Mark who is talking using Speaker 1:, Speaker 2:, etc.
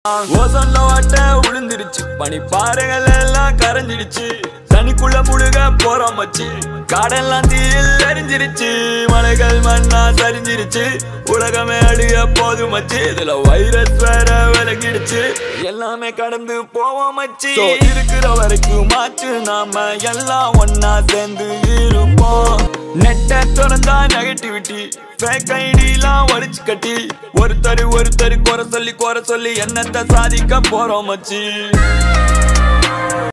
Speaker 1: ஓசன்ல வாட்ட விழுந்துருச்சு பனி பாறைகள் எல்லாம் கரைஞ்சிடுச்சு தனிக்குள்ள முழுக போறோம் மச்சி காடெல்லாம் தீயில் எரிஞ்சிருச்சு மலைகள் மண்ணா சரிஞ்சிருச்சு உலகமே அழிய போது மச்சி இதுல வைரஸ் வேற விலகிடுச்சு எல்லாமே கடந்து போவோம் மச்சி So, இருக்கிற வரைக்கும் மாச்சு நாம எல்லாம் ஒன்னா சேர்ந்து இருப்போம் நெட்ட திறந்தா நெகட்டிவிட்டி ஃபேக் ஐடிலாம் ஒழிச்சு கட்டி ஒருத்தர் ஒருத்தர் குறை சொல்லி குறை சொல்லி என்னத்தை சாதிக்க போறோம் மச்சி